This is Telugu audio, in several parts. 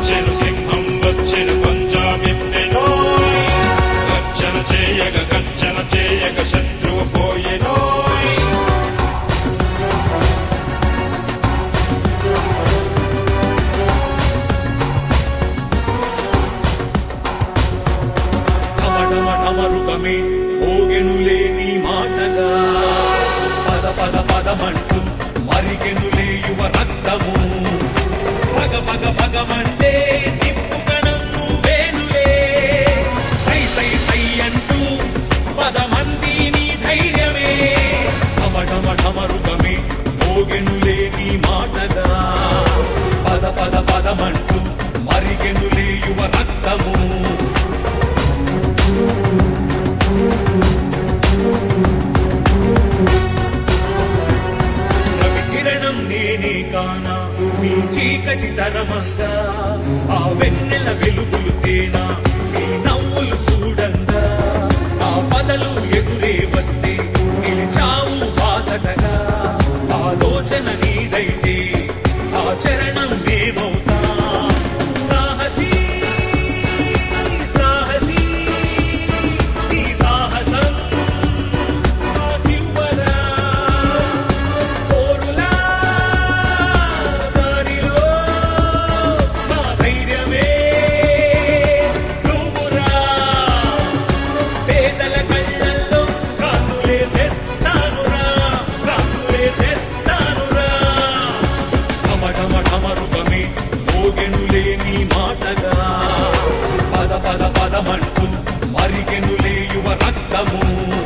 వచ్చెను సింహం వచ్చెను పంజాబెత్తెనోయ్ గర్జన చేయగ గర్జన చేయగ శత్రువు పోయెనోయ్ ఢమఢమ ఢమరుకమే మోగెనులే నీ మాటగా పద పద పదమంటూ మరిగెనులే యువ రక్తము పగ పగ పగమంటే నిప్పుకణం నువ్వేనులే సై సై సై అంటూ పదమంది నీ ధైర్యమే ఢమ ఢమ ఢమరుకమే మోగెనులే నీ మాటగా పద పద పదమంటూ మరిగెనులే యువ రక్తము రవి కిరణం నేనే కానా నీ చీకటి తరమంగా ఆ వెన్నెల వెలుగులు తేనా నీ నవ్వులు చూడంగా ఆ పదలు ఎదురే వస్తే నిలిచావు బాసటగా ఆలోచన నీదైతే ఆ చరణం మేమవుతా సాహసీ సాహసీ నీ సాహసం నాకివ్వరా పోరులా దారిలో నా ధైర్యమే నువ్వురా పేదల కళ్ళల్లో కానులే తెస్తానురా కానులే తెస్తానురా ఢమ ఢమ ఢమరుకమే మోగెనులే నీ మాటగా పద పద పదమంటూ మరిగెనులే యువ రక్తము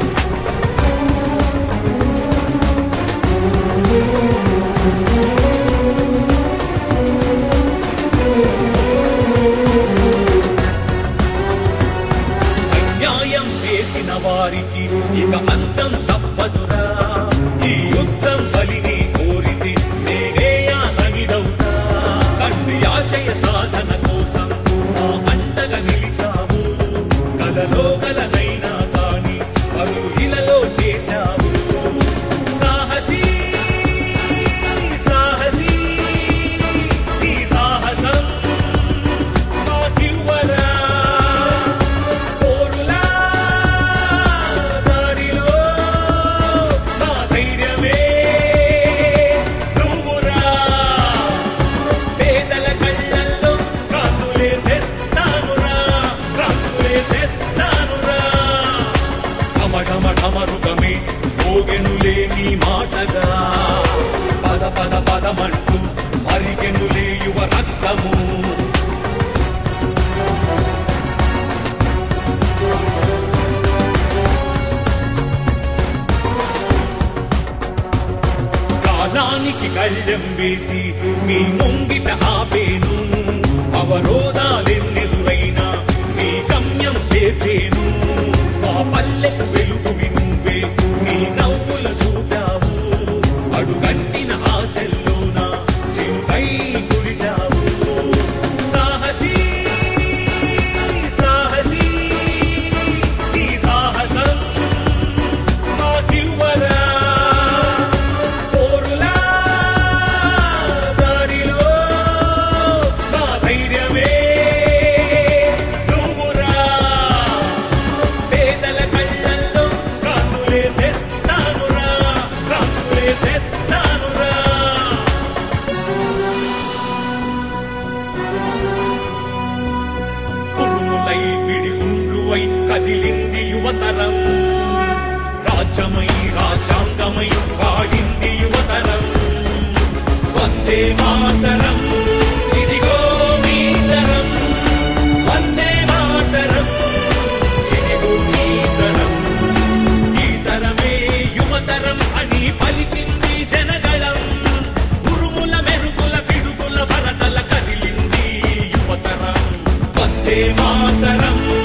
అన్యాయం చేసిన వారికి ఇక అంతం తప్పదురా ఈ యుద్ధం బలిని కోరితే నేనే ఆ సమిదవుతా తండ్రి ఆశయ సాధన కోసం నా అండగా నిలిచావు కలలో కలనైనా కాని పరుగు ఇలలో చేశావు సాహసీ సాహసీ ఈ సాహసం నాకివ్వరా పోరులా దారిలో నా ధైర్యమే నువ్వురా పేదల కళ్ళల్లో కాకులే తెస్తానురా కాకులే తెస్తానురా ఢమ ఢమ ఢమరుకమే మోగెనులే నీ మాటగా పద పద పదమంటూ మరిగెనులే యువ రక్తము కాలానికి కళ్ళెం వేసి మీ ముంగిట ఆపేను అవరోధాలెన్నెదురైనా మీ గమ్యం చేర్చేను మా పల్లెకు వెలుగువి నువ్వే నీ నవ్వుల చూపావు అడుగంటిన ఆశల్లోన చిరుకై కురిశావు సాహసీ సాహసీ ఈ సాహసం మాకివ్వరా పోరులా దారిలో నా ధైర్యమే నువ్వురా పేదల కళ్ళల్లో కాకులే తెస్తానురా కాకులే తెస్తానురా కురుములై పిడిగుండ్రువై కదిలింది యువతరం రాజ్యమై రాజ్యాంగమై వాడింది యువతరం వందే మాతరం ఇదిగో మీ తరం వందే మాతరం ఇదిగో మీ తరం ఈ తరమే యువతరం అని పలికింది జనగళం ఉరుముల మెరుగుల పిడుగుల వరదల కదిలింది యువతరం వందే మాతరం